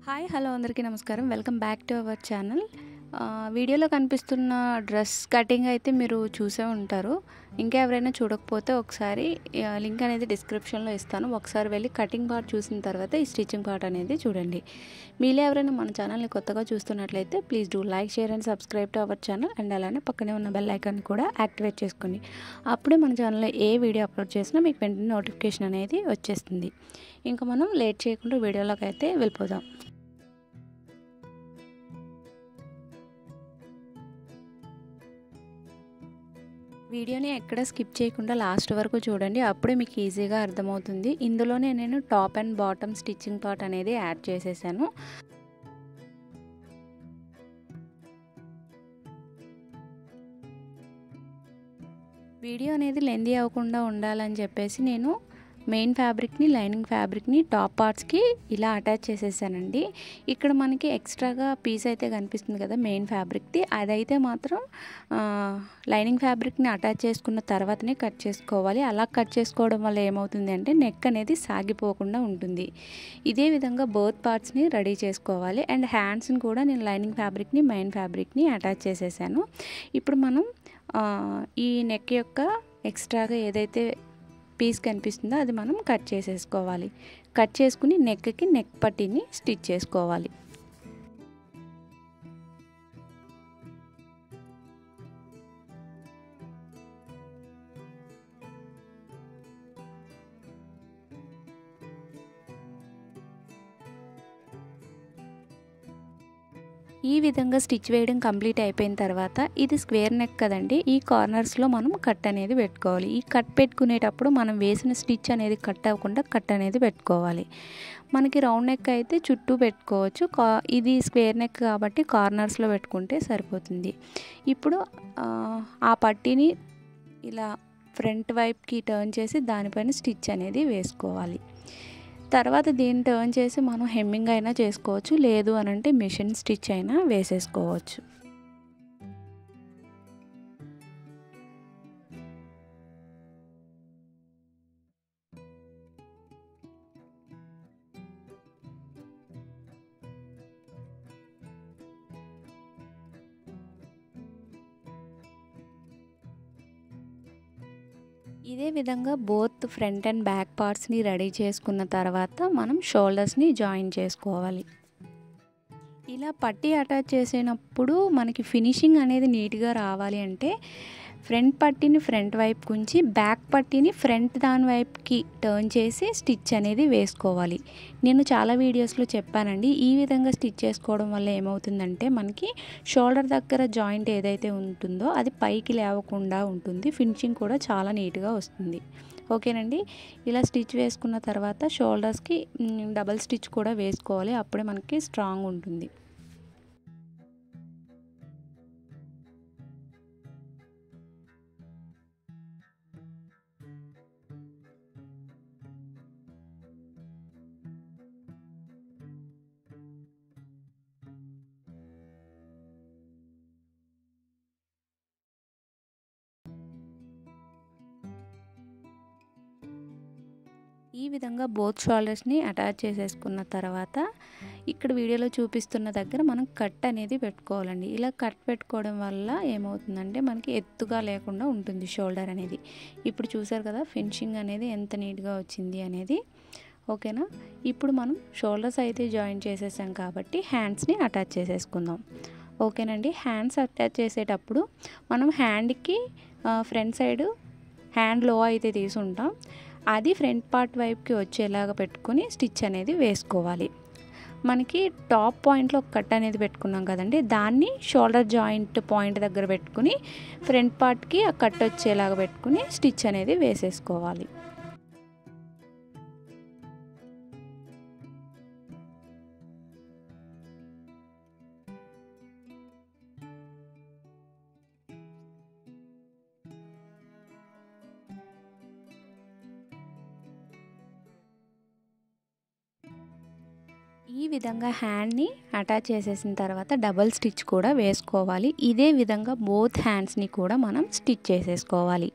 hi hello అందరికీ నమస్కారం welcome back to our channel వీడియోలో కనిపిస్తున్న డ్రెస్ కటింగ్ అయితే మీరు చూసే ఉంటారు ఇంకా ఎవరైనా చూడకపోతే ఒకసారి లింక్ అనేది డిస్క్రిప్షన్లో ఇస్తాను ఒకసారి వెళ్ళి కటింగ్ పార్ట్ చూసిన తర్వాత ఈ స్టిచ్చింగ్ పార్ట్ అనేది చూడండి మీలో ఎవరైనా మన ఛానల్ని కొత్తగా చూస్తున్నట్లయితే please do like share and subscribe to our channel and అలానే పక్కనే ఉన్న బెల్ ఐకాన్ కూడా యాక్టివేట్ చేసుకోండి అప్పుడే మన ఛానల్లో ఏ వీడియో అప్లోడ్ చేసినా మీకు వెంటనే నోటిఫికేషన్ అనేది వచ్చేస్తుంది ఇంకా మనం లేట్ చేయకుండా వీడియోలోకి అయితే వెళ్ళిపోదాం వీడియోని ఎక్కడ స్కిప్ చేయకుండా లాస్ట్ వరకు చూడండి అప్పుడే మీకు ఈజీగా అర్థమవుతుంది ఇందులోనే నేను top and bottom stitching part అనేది యాడ్ చేసేసాను వీడియో అనేది లెందీ అవ్వకుండా ఉండాలని చెప్పేసి నేను మెయిన్ ఫ్యాబ్రిక్ని లైనింగ్ ఫ్యాబ్రిక్ని టాప్ పార్ట్స్కి ఇలా అటాచ్ చేసేసానండి ఇక్కడ మనకి ఎక్స్ట్రాగా పీస్ అయితే కనిపిస్తుంది కదా మెయిన్ ఫ్యాబ్రిక్ది అదైతే మాత్రం లైనింగ్ ఫ్యాబ్రిక్ని అటాచ్ చేసుకున్న తర్వాతనే కట్ చేసుకోవాలి అలా కట్ చేసుకోవడం వల్ల ఏమవుతుంది అంటే నెక్ అనేది సాగిపోకుండా ఉంటుంది ఇదే విధంగా బోత్ పార్ట్స్ని రెడీ చేసుకోవాలి అండ్ హ్యాండ్స్ని కూడా నేను లైనింగ్ ఫ్యాబ్రిక్ని మెయిన్ ఫ్యాబ్రిక్ని అటాచ్ చేసేసాను ఇప్పుడు మనం ఈ నెక్ యొక్క ఎక్స్ట్రాగా ఏదైతే పీస్ కనిపిస్తుందో అది మనం కట్ చేసేసుకోవాలి కట్ చేసుకుని నెక్కి నెక్ పట్టీని స్టిచ్ చేసుకోవాలి ఈ విధంగా స్టిచ్ వేయడం కంప్లీట్ అయిపోయిన తర్వాత ఇది స్క్వేర్ నెక్ కదండి ఈ కార్నర్స్లో మనం కట్ అనేది పెట్టుకోవాలి ఈ కట్ పెట్టుకునేటప్పుడు మనం వేసిన స్టిచ్ అనేది కట్ అవ్వకుండా కట్ అనేది పెట్టుకోవాలి మనకి రౌండ్ నెక్ అయితే చుట్టూ పెట్టుకోవచ్చు ఇది స్క్వేర్ నెక్ కాబట్టి కార్నర్స్లో పెట్టుకుంటే సరిపోతుంది ఇప్పుడు ఆ పట్టీని ఇలా ఫ్రంట్ వైపుకి టర్న్ చేసి దానిపైన స్టిచ్ అనేది వేసుకోవాలి తర్వాత దీన్ని టర్న్ చేసి మనం హెమ్మింగ్ అయినా చేసుకోవచ్చు లేదు అని అంటే మిషన్ స్టిచ్ అయినా వేసేసుకోవచ్చు ఇదే విధంగా బోత్ ఫ్రంట్ అండ్ బ్యాక్ పార్ట్స్ని రెడీ చేసుకున్న తర్వాత మనం షోల్డర్స్ని జాయిన్ చేసుకోవాలి ఇలా పట్టి అటాచ్ చేసినప్పుడు మనకి ఫినిషింగ్ అనేది నీట్గా రావాలి అంటే ఫ్రంట్ పట్టీని ఫ్రంట్ వైపు ఉంచి బ్యాక్ పట్టీని ఫ్రంట్ దాని వైపుకి టర్న్ చేసి స్టిచ్ అనేది వేసుకోవాలి నేను చాలా వీడియోస్లో చెప్పానండి ఈ విధంగా స్టిచ్ చేసుకోవడం వల్ల ఏమవుతుందంటే మనకి షోల్డర్ దగ్గర జాయింట్ ఏదైతే ఉంటుందో అది పైకి లేవకుండా ఉంటుంది ఫినిషింగ్ కూడా చాలా నీట్గా వస్తుంది ఓకేనండి ఇలా స్టిచ్ వేసుకున్న తర్వాత షోల్డర్స్కి డబల్ స్టిచ్ కూడా వేసుకోవాలి అప్పుడే మనకి స్ట్రాంగ్ ఉంటుంది ఈ విధంగా బోత్ షోల్డర్స్ని అటాచ్ చేసేసుకున్న తర్వాత ఇక్కడ వీడియోలో చూపిస్తున్న దగ్గర మనం కట్ అనేది పెట్టుకోవాలండి ఇలా కట్ పెట్టుకోవడం వల్ల ఏమవుతుందంటే మనకి ఎత్తుగా లేకుండా ఉంటుంది షోల్డర్ అనేది ఇప్పుడు చూసారు కదా ఫినిషింగ్ అనేది ఎంత నీట్గా వచ్చింది అనేది ఓకేనా ఇప్పుడు మనం షోల్డర్స్ అయితే జాయిన్ చేసేసాం కాబట్టి హ్యాండ్స్ని అటాచ్ చేసేసుకుందాం ఓకేనండి హ్యాండ్స్ అటాచ్ చేసేటప్పుడు మనం హ్యాండ్కి ఫ్రంట్ సైడ్ హ్యాండ్ లో అయితే తీసుంటాం అది ఫ్రంట్ పార్ట్ వైపుకి వచ్చేలాగా పెట్టుకొని స్టిచ్ అనేది వేసుకోవాలి మనకి టాప్ పాయింట్లో ఒక కట్ అనేది పెట్టుకున్నాం కదండి దాన్ని షోల్డర్ జాయింట్ పాయింట్ దగ్గర పెట్టుకుని ఫ్రంట్ పార్ట్కి ఆ కట్ వచ్చేలాగా పెట్టుకుని స్టిచ్ అనేది వేసేసుకోవాలి ఈ విధంగా హ్యాండ్ని అటాచ్ చేసేసిన తర్వాత డబల్ స్టిచ్ కూడా వేసుకోవాలి ఇదే విధంగా బోత్ హ్యాండ్స్ని కూడా మనం స్టిచ్ చేసేసుకోవాలి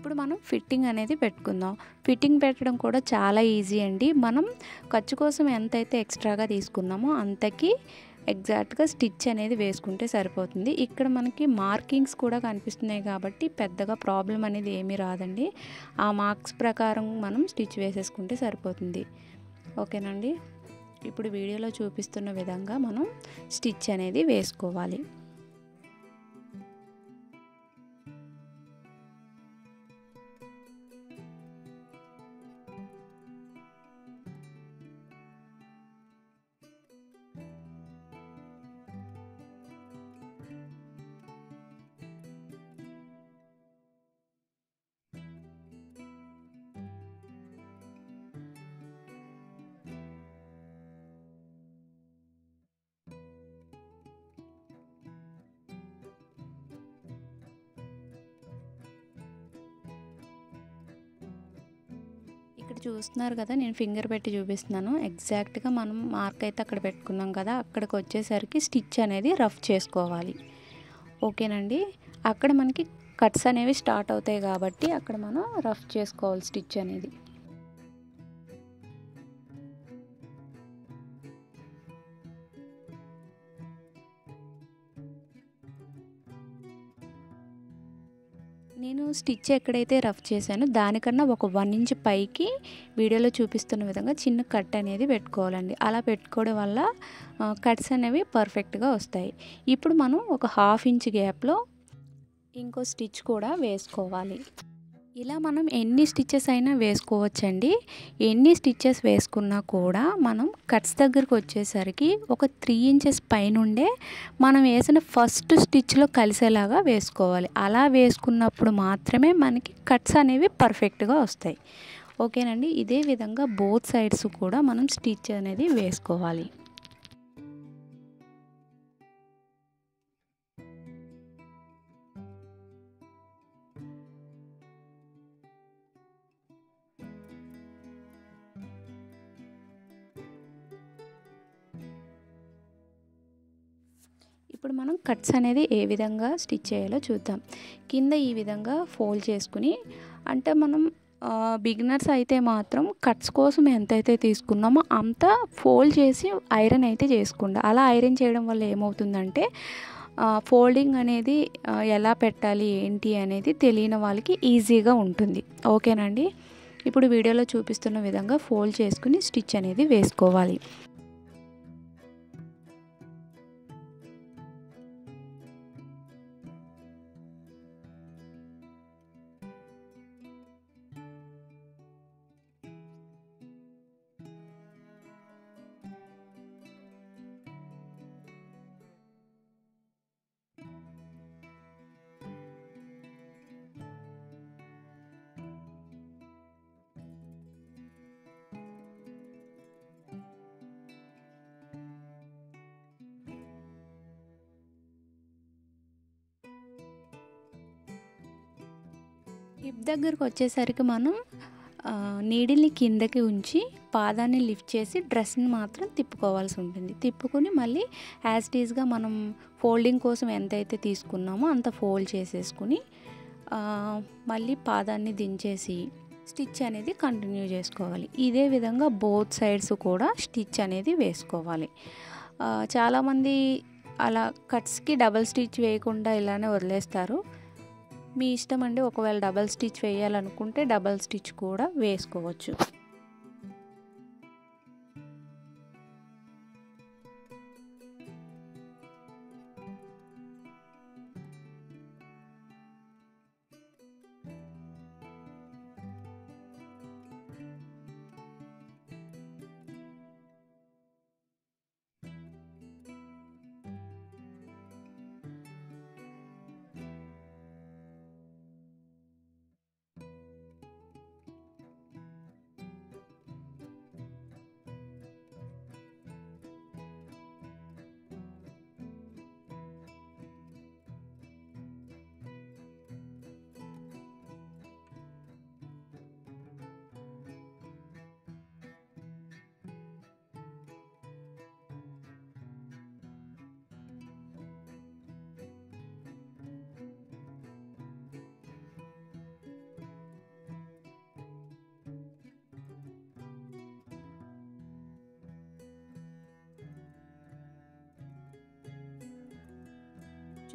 ఇప్పుడు మనం ఫిట్టింగ్ అనేది పెట్టుకుందాం ఫిట్టింగ్ పెట్టడం కూడా చాలా ఈజీ అండి మనం ఖర్చు కోసం ఎంతైతే ఎక్స్ట్రాగా తీసుకున్నామో అంతకి ఎగ్జాక్ట్గా స్టిచ్ అనేది వేసుకుంటే సరిపోతుంది ఇక్కడ మనకి మార్కింగ్స్ కూడా కనిపిస్తున్నాయి కాబట్టి పెద్దగా ప్రాబ్లం అనేది ఏమీ రాదండి ఆ మార్క్స్ ప్రకారం మనం స్టిచ్ వేసేసుకుంటే సరిపోతుంది ఓకేనండి ఇప్పుడు వీడియోలో చూపిస్తున్న విధంగా మనం స్టిచ్ అనేది వేసుకోవాలి ఇక్కడ చూస్తున్నారు కదా నేను ఫింగర్ పెట్టి చూపిస్తున్నాను ఎగ్జాక్ట్గా మనం మార్క్ అయితే అక్కడ పెట్టుకున్నాం కదా అక్కడికి వచ్చేసరికి స్టిచ్ అనేది రఫ్ చేసుకోవాలి ఓకేనండి అక్కడ మనకి కట్స్ అనేవి స్టార్ట్ అవుతాయి కాబట్టి అక్కడ మనం రఫ్ చేసుకోవాలి స్టిచ్ అనేది నేను స్టిచ్ ఎక్కడైతే రఫ్ చేశానో దానికన్నా ఒక వన్ ఇంచ్ పైకి వీడియోలో చూపిస్తున్న విధంగా చిన్న కట్ అనేది పెట్టుకోవాలండి అలా పెట్టుకోవడం వల్ల కట్స్ అనేవి పర్ఫెక్ట్గా వస్తాయి ఇప్పుడు మనం ఒక హాఫ్ ఇంచ్ గ్యాప్లో ఇంకో స్టిచ్ కూడా వేసుకోవాలి ఇలా మనం ఎన్ని స్టిచ్చెస్ అయినా వేసుకోవచ్చండి ఎన్ని స్టిచ్చెస్ వేసుకున్నా కూడా మనం కట్స్ దగ్గరికి వచ్చేసరికి ఒక త్రీ ఇంచెస్ పైనుండే మనం వేసిన ఫస్ట్ స్టిచ్లో కలిసేలాగా వేసుకోవాలి అలా వేసుకున్నప్పుడు మాత్రమే మనకి కట్స్ అనేవి పర్ఫెక్ట్గా వస్తాయి ఓకేనండి ఇదే విధంగా బోత్ సైడ్స్ కూడా మనం స్టిచ్ అనేది వేసుకోవాలి ఇప్పుడు మనం కట్స్ అనేది ఏ విధంగా స్టిచ్ చేయాలో చూద్దాం కింద ఈ విధంగా ఫోల్డ్ చేసుకుని అంటే మనం బిగినర్స్ అయితే మాత్రం కట్స్ కోసం ఎంతైతే తీసుకున్నామో అంత ఫోల్డ్ చేసి ఐరన్ అయితే చేసుకుంటా అలా ఐరన్ చేయడం వల్ల ఏమవుతుందంటే ఫోల్డింగ్ అనేది ఎలా పెట్టాలి ఏంటి అనేది తెలియని వాళ్ళకి ఈజీగా ఉంటుంది ఓకేనండి ఇప్పుడు వీడియోలో చూపిస్తున్న విధంగా ఫోల్డ్ చేసుకుని స్టిచ్ అనేది వేసుకోవాలి హిప్ దగ్గరకు వచ్చేసరికి మనం నీడిల్ని కిందకి ఉంచి పాదాన్ని లిఫ్ట్ చేసి డ్రెస్ని మాత్రం తిప్పుకోవాల్సి ఉంటుంది తిప్పుకొని మళ్ళీ యాజ్ టీజ్గా మనం ఫోల్డింగ్ కోసం ఎంతైతే తీసుకున్నామో అంత ఫోల్డ్ చేసేసుకుని మళ్ళీ పాదాన్ని దించేసి స్టిచ్ అనేది కంటిన్యూ చేసుకోవాలి ఇదే విధంగా బోత్ సైడ్స్ కూడా స్టిచ్ అనేది వేసుకోవాలి చాలామంది అలా కట్స్కి డబల్ స్టిచ్ వేయకుండా ఇలానే వదిలేస్తారు మీ ఇష్టం అండి ఒకవేళ డబల్ స్టిచ్ వేయాలనుకుంటే డబల్ స్టిచ్ కూడా వేసుకోవచ్చు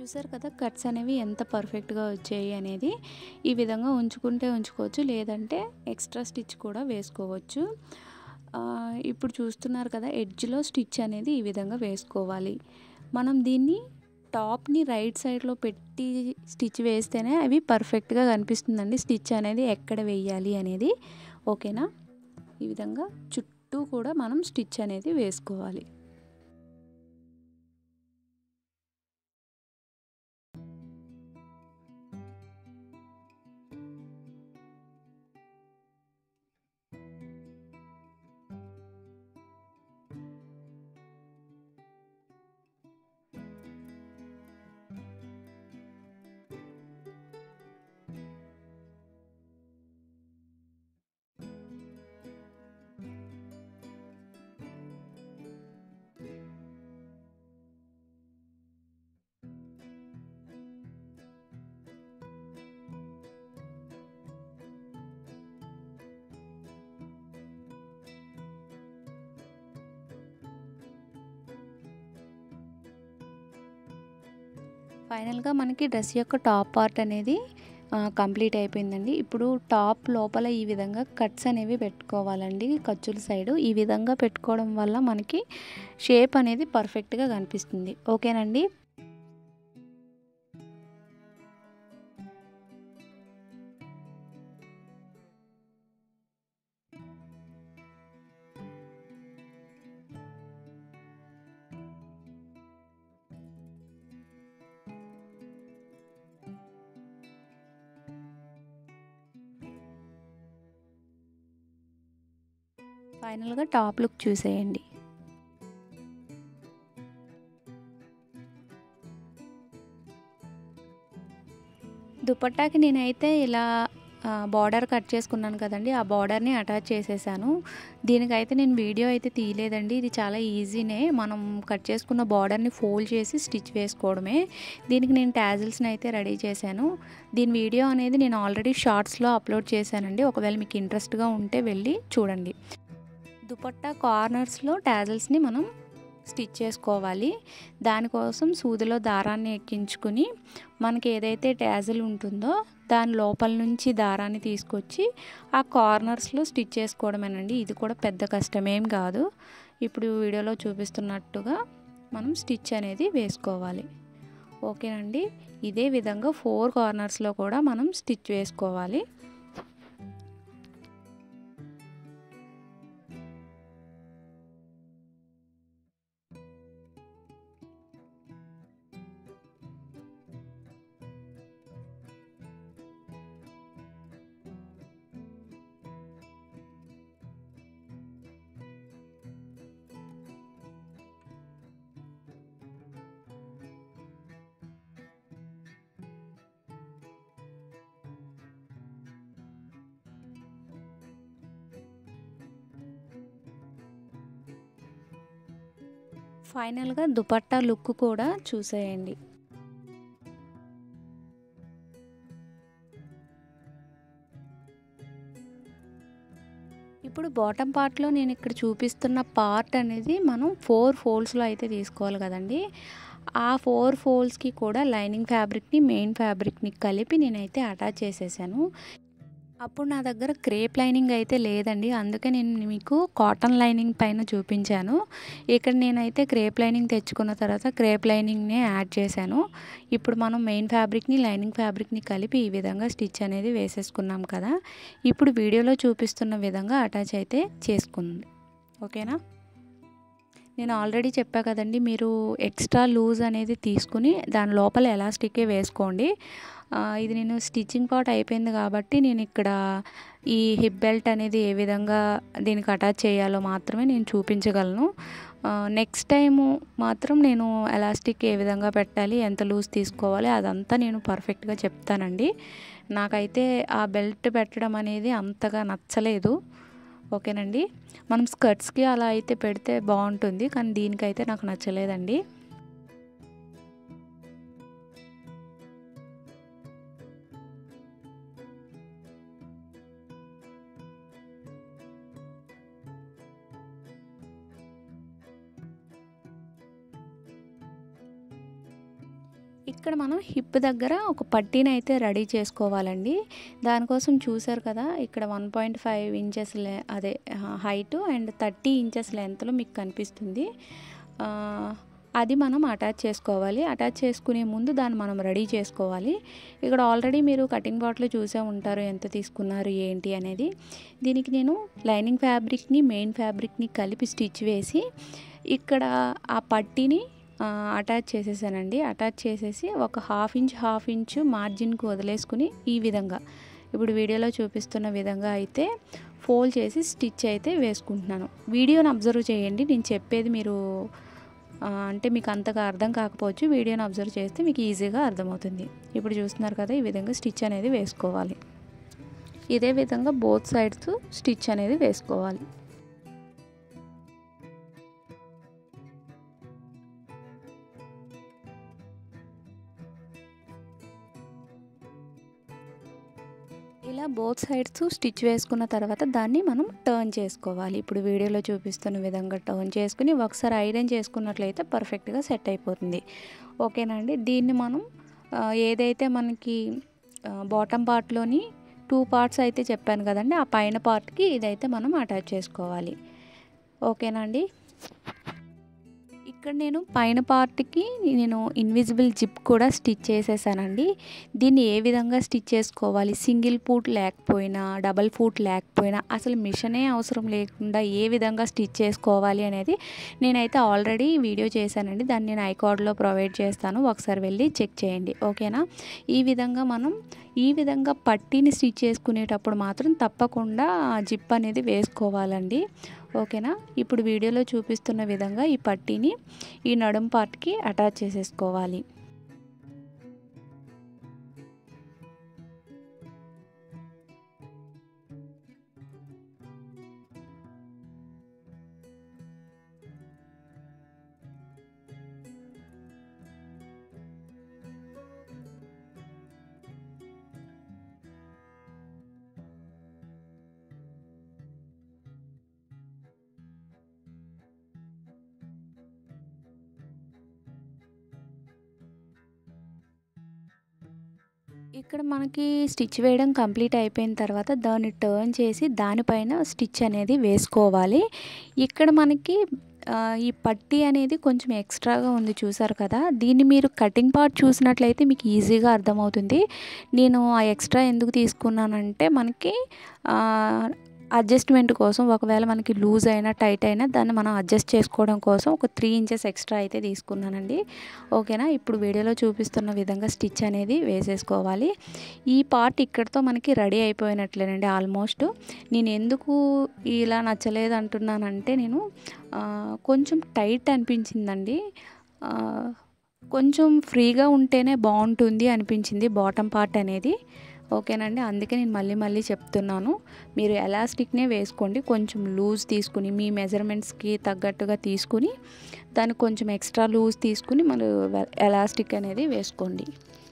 చూసారు కదా కట్స్ అనేవి ఎంత పర్ఫెక్ట్గా వచ్చాయి అనేది ఈ విధంగా ఉంచుకుంటే ఉంచుకోవచ్చు లేదంటే ఎక్స్ట్రా స్టిచ్ కూడా వేసుకోవచ్చు ఇప్పుడు చూస్తున్నారు కదా ఎడ్జ్లో స్టిచ్ అనేది ఈ విధంగా వేసుకోవాలి మనం దీన్ని టాప్ని రైట్ సైడ్లో పెట్టి స్టిచ్ వేస్తేనే అవి పర్ఫెక్ట్గా కనిపిస్తుందండి స్టిచ్ అనేది ఎక్కడ వేయాలి అనేది ఓకేనా ఈ విధంగా చుట్టూ కూడా మనం స్టిచ్ అనేది వేసుకోవాలి ఫైనల్గా మనకి డ్రెస్ యొక్క టాప్ పార్ట్ అనేది కంప్లీట్ అయిపోయిందండి ఇప్పుడు టాప్ లోపల ఈ విధంగా కట్స్ అనేవి పెట్టుకోవాలండి ఖర్చుల సైడు ఈ విధంగా పెట్టుకోవడం వల్ల మనకి షేప్ అనేది పర్ఫెక్ట్గా కనిపిస్తుంది ఓకేనండి ఫైనల్గా టాప్ లుక్ చూసేయండి దుపట్టాకి నేనైతే ఇలా బార్డర్ కట్ చేసుకున్నాను కదండి ఆ బార్డర్ని అటాచ్ చేసేసాను దీనికైతే నేను వీడియో అయితే తీయలేదండి ఇది చాలా ఈజీనే మనం కట్ చేసుకున్న బార్డర్ని ఫోల్డ్ చేసి స్టిచ్ వేసుకోవడమే దీనికి నేను ట్యాజిల్స్ని అయితే రెడీ చేశాను దీని వీడియో అనేది నేను ఆల్రెడీ షార్ట్స్లో అప్లోడ్ చేశానండి ఒకవేళ మీకు ఇంట్రెస్ట్గా ఉంటే వెళ్ళి చూడండి దుపట్టా కార్నర్స్లో ట్యాజిల్స్ని మనం స్టిచ్ చేసుకోవాలి దానికోసం సూదిలో దారాన్ని ఎక్కించుకుని మనకి ఏదైతే ట్యాజిల్ ఉంటుందో దాని లోపల నుంచి దారాన్ని తీసుకొచ్చి ఆ కార్నర్స్లో స్టిచ్ చేసుకోవడమేనండి ఇది కూడా పెద్ద కష్టమేం కాదు ఇప్పుడు వీడియోలో చూపిస్తున్నట్టుగా మనం స్టిచ్ అనేది వేసుకోవాలి ఓకేనండి ఇదే విధంగా ఫోర్ కార్నర్స్లో కూడా మనం స్టిచ్ వేసుకోవాలి ఫైనల్గా దుపట్టా లుక్ కూడా చూసేయండి ఇప్పుడు బాటమ్ పార్ట్లో నేను ఇక్కడ చూపిస్తున్న పార్ట్ అనేది మనం ఫోర్ ఫోల్డ్స్లో అయితే తీసుకోవాలి కదండి ఆ ఫోర్ ఫోల్డ్స్కి కూడా లైనింగ్ ఫ్యాబ్రిక్ని మెయిన్ ఫ్యాబ్రిక్ని కలిపి నేనైతే అటాచ్ చేసేసాను అప్పుడు నా దగ్గర క్రేప్ లైనింగ్ అయితే లేదండి అందుకే నేను మీకు కాటన్ లైనింగ్ పైన చూపించాను ఇక్కడ నేనైతే క్రేప్ లైనింగ్ తెచ్చుకున్న తర్వాత క్రేప్ లైనింగ్నే యాడ్ చేశాను ఇప్పుడు మనం మెయిన్ ఫ్యాబ్రిక్ని లైనింగ్ ఫ్యాబ్రిక్ని కలిపి ఈ విధంగా స్టిచ్ అనేది వేసేసుకున్నాం కదా ఇప్పుడు వీడియోలో చూపిస్తున్న విధంగా అటాచ్ అయితే చేసుకుంది ఓకేనా నేను ఆల్రెడీ చెప్పా కదండి మీరు ఎక్స్ట్రా లూజ్ అనేది తీసుకుని దాని లోపల ఎలాస్టికే వేసుకోండి ఇది నేను స్టిచ్చింగ్ పార్ట్ అయిపోయింది కాబట్టి నేను ఇక్కడ ఈ హిప్ బెల్ట్ అనేది ఏ విధంగా దీనికి అటాచ్ చేయాలో మాత్రమే నేను చూపించగలను నెక్స్ట్ టైము మాత్రం నేను ఎలాస్టిక్ ఏ విధంగా పెట్టాలి ఎంత లూజ్ తీసుకోవాలి అదంతా నేను పర్ఫెక్ట్గా చెప్తానండి నాకైతే ఆ బెల్ట్ పెట్టడం అనేది అంతగా నచ్చలేదు ఓకేనండి మనం స్కర్ట్స్కి అలా అయితే పెడితే బాగుంటుంది కానీ దీనికైతే నాకు నచ్చలేదండి ఇక్కడ మనం హిప్ దగ్గర ఒక పట్టీని అయితే రెడీ చేసుకోవాలండి దానికోసం చూసారు కదా ఇక్కడ వన్ పాయింట్ ఫైవ్ ఇంచెస్ లే అదే హైట్ అండ్ థర్టీ ఇంచెస్ లెంత్లో మీకు కనిపిస్తుంది అది మనం అటాచ్ చేసుకోవాలి అటాచ్ చేసుకునే ముందు దాన్ని మనం రెడీ చేసుకోవాలి ఇక్కడ ఆల్రెడీ మీరు కటింగ్ బాట్లో చూసే ఉంటారు ఎంత తీసుకున్నారు ఏంటి అనేది దీనికి నేను లైనింగ్ ఫ్యాబ్రిక్ని మెయిన్ ఫ్యాబ్రిక్ని కలిపి స్టిచ్ వేసి ఇక్కడ ఆ పట్టీని అటాచ్ చేసేసానండి అటాచ్ చేసేసి ఒక హాఫ్ ఇంచ్ హాఫ్ ఇంచ్ మార్జిన్కి వదిలేసుకుని ఈ విధంగా ఇప్పుడు వీడియోలో చూపిస్తున్న విధంగా అయితే ఫోల్డ్ చేసి స్టిచ్ అయితే వేసుకుంటున్నాను వీడియోని అబ్జర్వ్ చేయండి నేను చెప్పేది మీరు అంటే మీకు అంతగా అర్థం కాకపోవచ్చు వీడియోని అబ్జర్వ్ చేస్తే మీకు ఈజీగా అర్థమవుతుంది ఇప్పుడు చూస్తున్నారు కదా ఈ విధంగా స్టిచ్ అనేది వేసుకోవాలి ఇదే విధంగా బోత్ సైడ్స్ స్టిచ్ అనేది వేసుకోవాలి ఇలా బోత్ సైడ్స్ స్టిచ్ వేసుకున్న తర్వాత దాన్ని మనం టర్న్ చేసుకోవాలి ఇప్పుడు వీడియోలో చూపిస్తున్న విధంగా టర్న్ చేసుకుని ఒకసారి ఐరన్ చేసుకున్నట్లయితే పర్ఫెక్ట్గా సెట్ అయిపోతుంది ఓకేనండి దీన్ని మనం ఏదైతే మనకి బాటమ్ పార్ట్లోని టూ పార్ట్స్ అయితే చెప్పాను కదండి ఆ పైన పార్ట్కి ఇదైతే మనం అటాచ్ చేసుకోవాలి ఓకేనండి ఇక్కడ నేను పైన పార్ట్కి నేను ఇన్విజిబుల్ జిప్ కూడా స్టిచ్ చేసేసానండి దీన్ని ఏ విధంగా స్టిచ్ చేసుకోవాలి సింగిల్ ఫూట్ లేకపోయినా డబల్ ఫూట్ లేకపోయినా అసలు మిషనే అవసరం లేకుండా ఏ విధంగా స్టిచ్ చేసుకోవాలి అనేది నేనైతే ఆల్రెడీ వీడియో చేశానండి దాన్ని నేను ఐకార్డ్లో ప్రొవైడ్ చేస్తాను ఒకసారి వెళ్ళి చెక్ చేయండి ఓకేనా ఈ విధంగా మనం ఈ విధంగా పట్టీని స్టిచ్ చేసుకునేటప్పుడు మాత్రం తప్పకుండా జిప్ అనేది వేసుకోవాలండి ఓకేనా ఇప్పుడు వీడియోలో చూపిస్తున్న విధంగా ఈ పట్టీని ఈ నడుం పార్ట్కి అటాచ్ చేసేసుకోవాలి ఇక్కడ మనకి స్టిచ్ వేయడం కంప్లీట్ అయిపోయిన తర్వాత దాన్ని టర్న్ చేసి దానిపైన స్టిచ్ అనేది వేసుకోవాలి ఇక్కడ మనకి ఈ పట్టీ అనేది కొంచెం ఎక్స్ట్రాగా ఉంది చూసారు కదా దీన్ని మీరు కటింగ్ పార్ట్ చూసినట్లయితే మీకు ఈజీగా అర్థమవుతుంది నేను ఆ ఎక్స్ట్రా ఎందుకు తీసుకున్నానంటే మనకి అడ్జస్ట్మెంట్ కోసం ఒకవేళ మనకి లూజ్ అయినా టైట్ అయినా దాన్ని మనం అడ్జస్ట్ చేసుకోవడం కోసం ఒక త్రీ ఇంచెస్ ఎక్స్ట్రా అయితే తీసుకున్నానండి ఓకేనా ఇప్పుడు వీడియోలో చూపిస్తున్న విధంగా స్టిచ్ అనేది వేసేసుకోవాలి ఈ పార్ట్ ఇక్కడితో మనకి రెడీ అయిపోయినట్లేనండి ఆల్మోస్ట్ నేను ఎందుకు ఇలా నచ్చలేదు అంటున్నానంటే నేను కొంచెం టైట్ అనిపించిందండి కొంచెం ఫ్రీగా ఉంటేనే బాగుంటుంది అనిపించింది బాటమ్ పార్ట్ అనేది ఓకేనండి అందుకే నేను మళ్ళీ మళ్ళీ చెప్తున్నాను మీరు ఎలాస్టిక్నే వేసుకోండి కొంచెం లూజ్ తీసుకుని మీ మెజర్మెంట్స్కి తగ్గట్టుగా తీసుకుని దానికి కొంచెం ఎక్స్ట్రా లూజ్ తీసుకుని మరి ఎలాస్టిక్ అనేది వేసుకోండి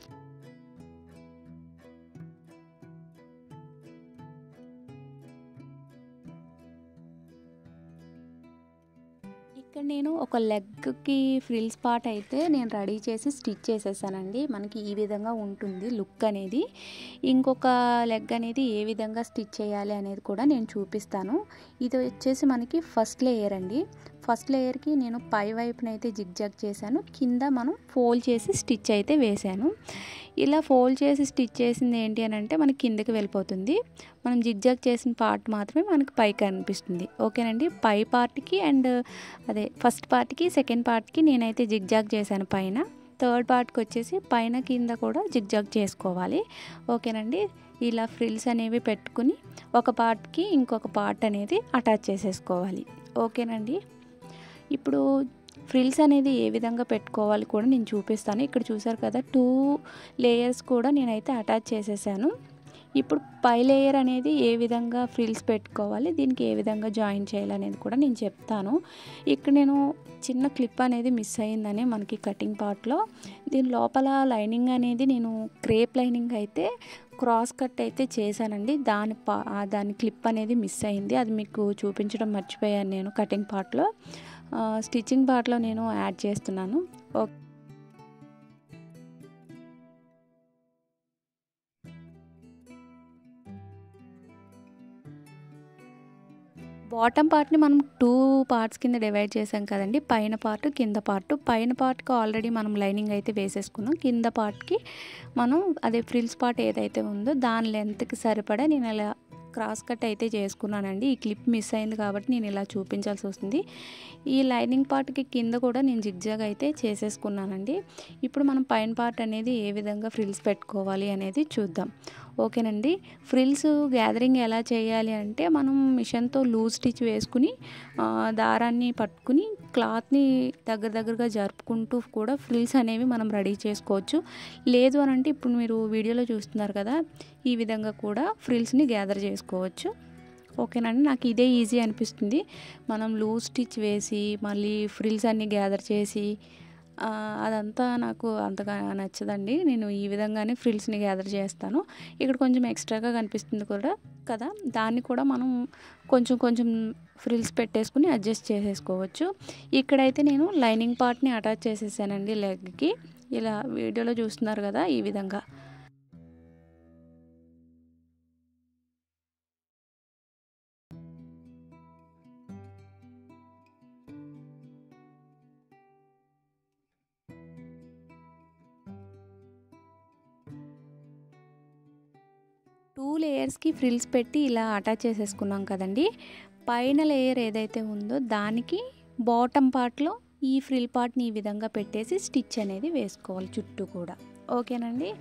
ఇక్కడ నేను ఒక లెగ్కి ఫ్రిల్స్ పార్ట్ అయితే నేను రెడీ చేసి స్టిచ్ చేసేసానండి మనకి ఈ విధంగా ఉంటుంది లుక్ అనేది ఇంకొక లెగ్ అనేది ఏ విధంగా స్టిచ్ చేయాలి అనేది కూడా నేను చూపిస్తాను ఇది వచ్చేసి మనకి ఫస్ట్ లేయర్ అండి ఫస్ట్ లేయర్కి నేను పై వైపునైతే జిగ్జాగ్ చేశాను కింద మనం ఫోల్డ్ చేసి స్టిచ్ అయితే వేశాను ఇలా ఫోల్డ్ చేసి స్టిచ్ చేసింది ఏంటి అని అంటే మనకి కిందకి వెళ్ళిపోతుంది మనం జిగ్జాగ్ చేసిన పార్ట్ మాత్రమే మనకి పైకి అనిపిస్తుంది ఓకేనండి పై పార్ట్కి అండ్ అదే ఫస్ట్ పార్ట్కి సెకండ్ పార్ట్కి నేనైతే జిగ్జాగ్ చేశాను పైన థర్డ్ పార్ట్కి వచ్చేసి పైన కింద కూడా జిగ్జాగ్ చేసుకోవాలి ఓకేనండి ఇలా ఫ్రిల్స్ అనేవి పెట్టుకుని ఒక పార్ట్కి ఇంకొక పార్ట్ అనేది అటాచ్ చేసేసుకోవాలి ఓకేనండి ఇప్పుడు ఫ్రిల్స్ అనేది ఏ విధంగా పెట్టుకోవాలి కూడా నేను చూపిస్తాను ఇక్కడ చూసారు కదా టూ లేయర్స్ కూడా నేనైతే అటాచ్ చేసేసాను ఇప్పుడు పై లేయర్ అనేది ఏ విధంగా ఫ్రిల్స్ పెట్టుకోవాలి దీనికి ఏ విధంగా జాయిన్ చేయాలి అనేది కూడా నేను చెప్తాను ఇక్కడ నేను చిన్న క్లిప్ అనేది మిస్ అయిందని మనకి కటింగ్ పార్ట్లో దీని లోపల లైనింగ్ అనేది నేను క్రేప్ లైనింగ్ అయితే క్రాస్ కట్ అయితే చేశానండి దాని పా దాని క్లిప్ అనేది మిస్ అయింది అది మీకు చూపించడం మర్చిపోయాను నేను కటింగ్ పార్ట్లో స్టిచ్చింగ్ పార్ట్లో నేను యాడ్ చేస్తున్నాను ఓకే బాటమ్ పార్ట్ని మనం టూ పార్ట్స్ కింద డివైడ్ చేసాం కదండి పైన పార్ట్ కింద పార్ట్ పైన పార్ట్కి ఆల్రెడీ మనం లైనింగ్ అయితే వేసేసుకున్నాం కింద పార్ట్కి మనం అదే ఫ్రిల్స్ పార్ట్ ఏదైతే ఉందో దాని లెంత్కి సరిపడా నేను ఇలా క్రాస్ కట్ అయితే చేసుకున్నానండి ఈ క్లిప్ మిస్ అయింది కాబట్టి నేను ఇలా చూపించాల్సి వస్తుంది ఈ లైనింగ్ పార్ట్కి కింద కూడా నేను జిగ్జాగ్ అయితే చేసేసుకున్నానండి ఇప్పుడు మనం పైన పార్ట్ అనేది ఏ విధంగా ఫ్రిల్స్ పెట్టుకోవాలి అనేది చూద్దాం ఓకేనండి ఫ్రిల్స్ గ్యాదరింగ్ ఎలా చేయాలి అంటే మనం మిషన్తో లూజ్ స్టిచ్ వేసుకుని దారాన్ని పట్టుకుని క్లాత్ని దగ్గర దగ్గరగా జరుపుకుంటూ కూడా ఫ్రిల్స్ అనేవి మనం రెడీ చేసుకోవచ్చు లేదు అని అంటే ఇప్పుడు మీరు వీడియోలో చూస్తున్నారు కదా ఈ విధంగా కూడా ఫ్రిల్స్ని గ్యాదర్ చేసుకోవచ్చు ఓకేనండి నాకు ఇదే ఈజీ అనిపిస్తుంది మనం లూజ్ స్టిచ్ వేసి మళ్ళీ ఫ్రిల్స్ అన్నీ గ్యాదర్ చేసి అదంతా నాకు అంతగా నచ్చదండి నేను ఈ విధంగానే ఫ్రిల్స్ని గ్యాదర్ చేస్తాను ఇక్కడ కొంచెం ఎక్స్ట్రాగా కనిపిస్తుంది కూడా కదా దాన్ని కూడా మనం కొంచెం కొంచెం ఫ్రిల్స్ పెట్టేసుకుని అడ్జస్ట్ చేసేసుకోవచ్చు ఇక్కడైతే నేను లైనింగ్ పార్ట్ని అటాచ్ చేసేసానండి లెగ్కి ఇలా వీడియోలో చూస్తున్నారు కదా ఈ విధంగా టూ లేయర్స్కి ఫ్రిల్స్ పెట్టి ఇలా అటాచ్ చేసేసుకున్నాం కదండి పైన లేయర్ ఏదైతే ఉందో దానికి బాటమ్ పార్ట్లో ఈ ఫ్రిల్ పార్ట్ని ఈ విధంగా పెట్టేసి స్టిచ్ అనేది వేసుకోవాలి చుట్టూ కూడా ఓకేనండి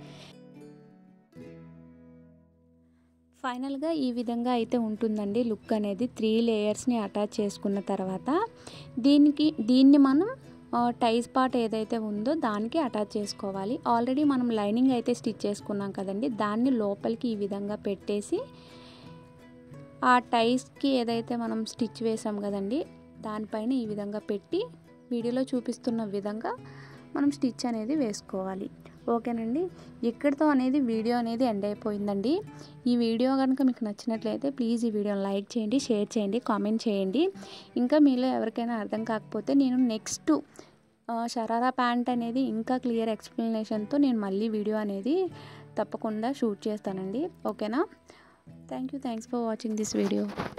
ఫైనల్గా ఈ విధంగా అయితే ఉంటుందండి లుక్ అనేది త్రీ లేయర్స్ని అటాచ్ చేసుకున్న తర్వాత దీనికి దీన్ని మనం టైస్ పార్ట్ ఏదైతే ఉందో దానికి అటాచ్ చేసుకోవాలి ఆల్రెడీ మనం లైనింగ్ అయితే స్టిచ్ చేసుకున్నాం కదండి దాన్ని లోపలికి ఈ విధంగా పెట్టేసి ఆ టైస్కి ఏదైతే మనం స్టిచ్ వేసాం కదండి దానిపైన ఈ విధంగా పెట్టి వీడియోలో చూపిస్తున్న విధంగా మనం స్టిచ్ అనేది వేసుకోవాలి ఓకేనండి ఇక్కడితో అనేది వీడియో అనేది ఎండ్ అయిపోయిందండి ఈ వీడియో కనుక మీకు నచ్చినట్లయితే ప్లీజ్ ఈ వీడియోని లైక్ చేయండి షేర్ చేయండి కామెంట్ చేయండి ఇంకా మీలో ఎవరికైనా అర్థం కాకపోతే నేను నెక్స్ట్ షరారా ప్యాంట్ అనేది ఇంకా క్లియర్ ఎక్స్ప్లెనేషన్తో నేను మళ్ళీ వీడియో అనేది తప్పకుండా షూట్ చేస్తానండి ఓకేనా thank you thanks for watching this video